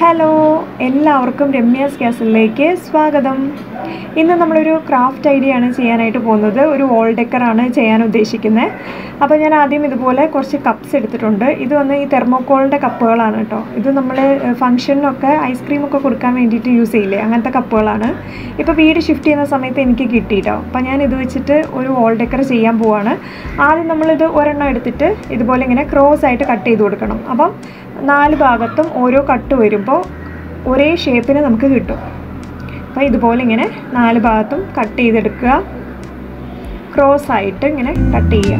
hello എല്ലാവർക്കും രമ്യാസ് ക്യാസലിലേക്ക് സ്വാഗതം ഇന്ന് നമ്മളൊരു ക്രാഫ്റ്റ് ഐഡിയ ആണ് ചെയ്യാനായിട്ട് പോകുന്നത് ഒരു വോൾ ഡെക്കറാണ് ചെയ്യാൻ ഉദ്ദേശിക്കുന്നത് അപ്പോൾ ഞാൻ ആദ്യം ഇതുപോലെ കുറച്ച് കപ്സ് എടുത്തിട്ടുണ്ട് ഇത് വന്ന് ഈ തെർമോക്കോളിൻ്റെ കപ്പുകളാണ് കേട്ടോ ഇത് നമ്മൾ ഫംഗ്ഷനൊക്കെ ഐസ്ക്രീമൊക്കെ കൊടുക്കാൻ വേണ്ടിയിട്ട് യൂസ് ചെയ്യില്ലേ അങ്ങനത്തെ കപ്പുകളാണ് ഇപ്പോൾ വീട് ഷിഫ്റ്റ് ചെയ്യുന്ന സമയത്ത് എനിക്ക് കിട്ടി കേട്ടോ അപ്പോൾ ഞാൻ ഇത് വെച്ചിട്ട് ഒരു വോൾ ഡെക്കർ ചെയ്യാൻ പോവാണ് ആദ്യം നമ്മളിത് ഒരെണ്ണം എടുത്തിട്ട് ഇതുപോലെ ഇങ്ങനെ ക്രോസ് ആയിട്ട് കട്ട് ചെയ്ത് കൊടുക്കണം അപ്പം നാല് ഭാഗത്തും ഓരോ കട്ട് വരുമ്പോൾ ഒരേ ഷേപ്പിന് നമുക്ക് കിട്ടും അപ്പോൾ ഇതുപോലെ ഇങ്ങനെ നാല് ഭാഗത്തും കട്ട് ചെയ്തെടുക്കുക ക്രോസ് ആയിട്ട് ഇങ്ങനെ കട്ട് ചെയ്യുക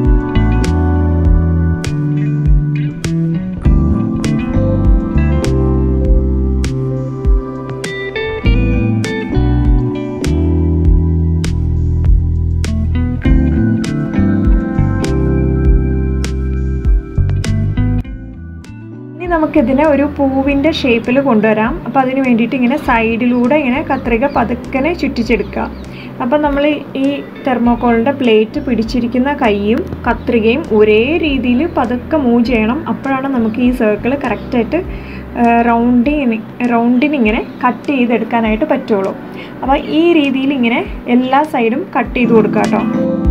ഇനി നമുക്കിതിനെ ഒരു പൂവിൻ്റെ ഷേപ്പിൽ കൊണ്ടുവരാം അപ്പോൾ അതിന് വേണ്ടിയിട്ട് ഇങ്ങനെ സൈഡിലൂടെ ഇങ്ങനെ കത്രിക പതുക്കനെ ചുറ്റിച്ചെടുക്കുക അപ്പം നമ്മൾ ഈ തെർമോക്കോളിൻ്റെ പ്ലേറ്റ് പിടിച്ചിരിക്കുന്ന കൈയും കത്രികയും ഒരേ രീതിയിൽ പതുക്കെ മൂവ് ചെയ്യണം അപ്പോഴാണ് നമുക്ക് ഈ സർക്കിൾ കറക്റ്റായിട്ട് റൗണ്ടിന് റൗണ്ടിനിങ്ങനെ കട്ട് ചെയ്തെടുക്കാനായിട്ട് പറ്റുള്ളൂ അപ്പോൾ ഈ രീതിയിൽ ഇങ്ങനെ എല്ലാ സൈഡും കട്ട് ചെയ്ത് കൊടുക്കുക കേട്ടോ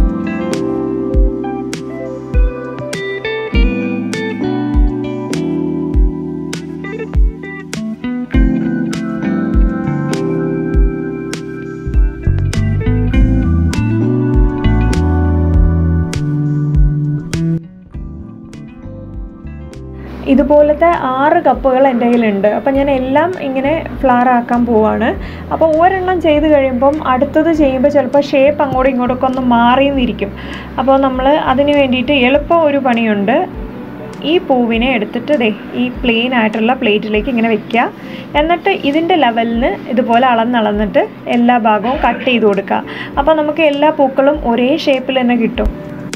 ഇതുപോലത്തെ ആറ് കപ്പുകൾ എൻ്റെ കയ്യിലുണ്ട് അപ്പോൾ ഞാൻ എല്ലാം ഇങ്ങനെ ഫ്ലവർ ആക്കാൻ പോവാണ് അപ്പോൾ ഒരെണ്ണം ചെയ്ത് കഴിയുമ്പം അടുത്തത് ചെയ്യുമ്പോൾ ചിലപ്പോൾ ഷേപ്പ് അങ്ങോട്ടും ഇങ്ങോട്ടൊക്കെ ഒന്ന് മാറിയെന്നിരിക്കും അപ്പോൾ നമ്മൾ അതിന് വേണ്ടിയിട്ട് എളുപ്പം ഒരു പണിയുണ്ട് ഈ പൂവിനെ എടുത്തിട്ട് ദേ ഈ പ്ലെയിൻ ആയിട്ടുള്ള പ്ലേറ്റിലേക്ക് ഇങ്ങനെ വെക്കുക എന്നിട്ട് ഇതിൻ്റെ ലെവലിന് ഇതുപോലെ അളന്നളന്നിട്ട് എല്ലാ ഭാഗവും കട്ട് ചെയ്ത് കൊടുക്കുക അപ്പോൾ നമുക്ക് എല്ലാ പൂക്കളും ഒരേ ഷേപ്പിൽ തന്നെ കിട്ടും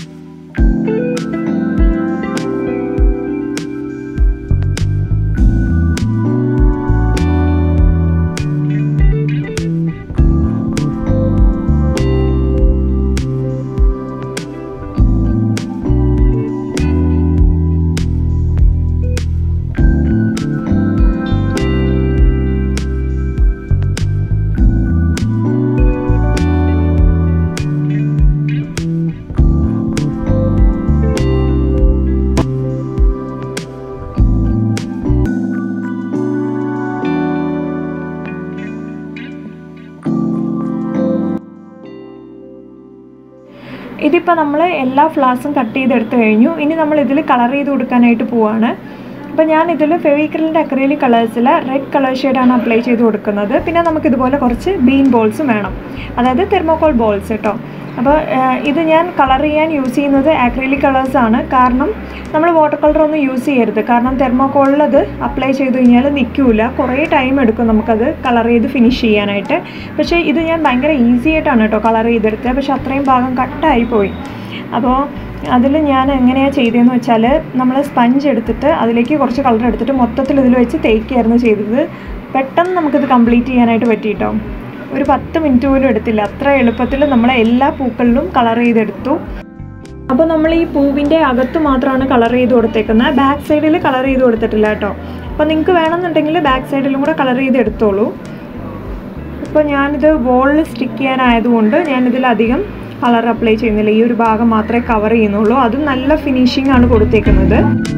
ഇതിപ്പോൾ നമ്മൾ എല്ലാ ഫ്ലവേഴ്സും കട്ട് ചെയ്തെടുത്ത് കഴിഞ്ഞു ഇനി നമ്മൾ ഇതിൽ കളർ ചെയ്ത് കൊടുക്കാനായിട്ട് പോവാണ് അപ്പോൾ ഞാൻ ഇതിൽ ഫെവിക്രലിൻ്റെ അക്രലിക് കളേഴ്സിൽ റെഡ് കളർ ഷെയ്ഡാണ് അപ്ലൈ ചെയ്ത് കൊടുക്കുന്നത് പിന്നെ നമുക്ക് ഇതുപോലെ കുറച്ച് ബീൻ ബോൾസും വേണം അതായത് തെർമോക്കോൾ ബോൾസ് കേട്ടോ അപ്പോൾ ഇത് ഞാൻ കളർ ചെയ്യാൻ യൂസ് ചെയ്യുന്നത് ആക്രിലിക് കളേഴ്സാണ് കാരണം നമ്മൾ വാട്ടർ കളർ ഒന്നും യൂസ് ചെയ്യരുത് കാരണം തെർമോക്കോളിൽ അത് അപ്ലൈ ചെയ്ത് കഴിഞ്ഞാൽ നിൽക്കില്ല കുറേ ടൈം എടുക്കും നമുക്കത് കളർ ചെയ്ത് ഫിനിഷ് ചെയ്യാനായിട്ട് പക്ഷേ ഇത് ഞാൻ ഭയങ്കര ഈസി ആയിട്ടാണ് കേട്ടോ കളർ ചെയ്തെടുത്തത് പക്ഷേ അത്രയും ഭാഗം കട്ടായി പോയി അപ്പോൾ അതിൽ ഞാൻ എങ്ങനെയാണ് ചെയ്തതെന്ന് വെച്ചാൽ നമ്മൾ സ്പഞ്ച് എടുത്തിട്ട് അതിലേക്ക് കുറച്ച് കളർ എടുത്തിട്ട് മൊത്തത്തിൽ ഇതിൽ വെച്ച് തേക്കുകയായിരുന്നു ചെയ്തത് പെട്ടെന്ന് നമുക്കിത് കംപ്ലീറ്റ് ചെയ്യാനായിട്ട് പറ്റിയിട്ടോ ഒരു പത്ത് മിനിറ്റ് പോലും എടുത്തില്ല അത്ര എളുപ്പത്തിൽ നമ്മൾ എല്ലാ പൂക്കളിലും കളർ ചെയ്തെടുത്തു അപ്പോൾ നമ്മൾ ഈ പൂവിൻ്റെ അകത്ത് മാത്രമാണ് കളർ ചെയ്ത് കൊടുത്തേക്കുന്നത് ബാക്ക് സൈഡിൽ കളർ ചെയ്ത് കൊടുത്തിട്ടില്ല കേട്ടോ അപ്പോൾ നിങ്ങൾക്ക് വേണമെന്നുണ്ടെങ്കിൽ ബാക്ക് സൈഡിലും കൂടെ കളർ ചെയ്ത് എടുത്തോളൂ ഇപ്പോൾ ഞാനിത് വോളിൽ സ്റ്റിക്ക് ചെയ്യാനായതുകൊണ്ട് ഞാനിതിലധികം കളർ അപ്ലൈ ചെയ്യുന്നില്ല ഈ ഒരു ഭാഗം മാത്രമേ കവർ ചെയ്യുന്നുള്ളൂ അതും നല്ല ഫിനിഷിംഗ് ആണ് കൊടുത്തേക്കുന്നത്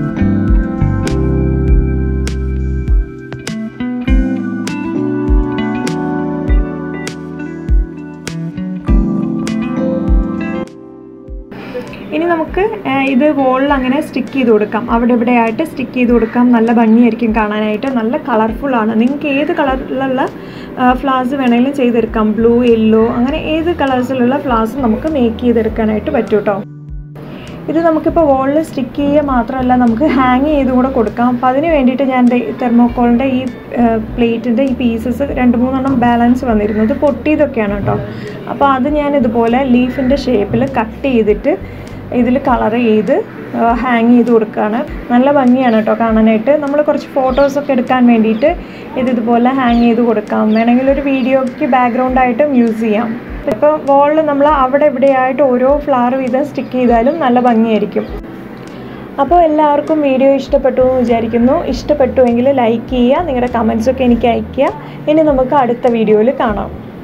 ഇനി നമുക്ക് ഇത് വോളിൽ അങ്ങനെ സ്റ്റിക്ക് ചെയ്ത് കൊടുക്കാം അവിടെ ഇവിടെ ആയിട്ട് സ്റ്റിക്ക് ചെയ്ത് കൊടുക്കാം നല്ല ഭംഗിയായിരിക്കും കാണാനായിട്ട് നല്ല കളർഫുള്ളാണ് നിങ്ങൾക്ക് ഏത് കളറിലുള്ള ഫ്ലവേഴ്സ് വേണമെങ്കിലും ചെയ്തെടുക്കാം ബ്ലൂ യെല്ലോ അങ്ങനെ ഏത് കളേഴ്സിലുള്ള ഫ്ലവേഴ്സും നമുക്ക് മേക്ക് ചെയ്തെടുക്കാനായിട്ട് പറ്റും കേട്ടോ ഇത് നമുക്കിപ്പോൾ വോളിൽ സ്റ്റിക്ക് ചെയ്യുക മാത്രമല്ല നമുക്ക് ഹാങ് ചെയ്ത് കൂടെ കൊടുക്കാം അപ്പോൾ അതിന് വേണ്ടിയിട്ട് ഞാൻ തെർമോക്കോളിൻ്റെ ഈ പ്ലേറ്റിൻ്റെ ഈ പീസസ് രണ്ട് മൂന്നെണ്ണം ബാലൻസ് വന്നിരുന്നു ഇത് പൊട്ടിയതൊക്കെയാണ് കേട്ടോ അപ്പോൾ അത് ഞാൻ ഇതുപോലെ ലീഫിൻ്റെ ഷേപ്പിൽ കട്ട് ചെയ്തിട്ട് ഇതിൽ കളർ ചെയ്ത് ഹാങ് ചെയ്ത് കൊടുക്കുകയാണ് നല്ല ഭംഗിയാണ് കേട്ടോ കാണാനായിട്ട് നമ്മൾ കുറച്ച് ഫോട്ടോസൊക്കെ എടുക്കാൻ വേണ്ടിയിട്ട് ഇത് ഇതുപോലെ ഹാങ് ചെയ്ത് കൊടുക്കാം വേണമെങ്കിൽ ഒരു വീഡിയോയ്ക്ക് ബാക്ക്ഗ്രൗണ്ടായിട്ടും യൂസ് ചെയ്യാം ഇപ്പോൾ വോളിൽ നമ്മൾ അവിടെ ഇവിടെയായിട്ട് ഓരോ ഫ്ലവർ വീതം സ്റ്റിക്ക് ചെയ്താലും നല്ല ഭംഗിയായിരിക്കും അപ്പോൾ എല്ലാവർക്കും വീഡിയോ ഇഷ്ടപ്പെട്ടു എന്ന് വിചാരിക്കുന്നു ഇഷ്ടപ്പെട്ടുവെങ്കിൽ ലൈക്ക് ചെയ്യുക നിങ്ങളുടെ കമൻസൊക്കെ എനിക്ക് അയയ്ക്കുക ഇനി നമുക്ക് അടുത്ത വീഡിയോയിൽ കാണാം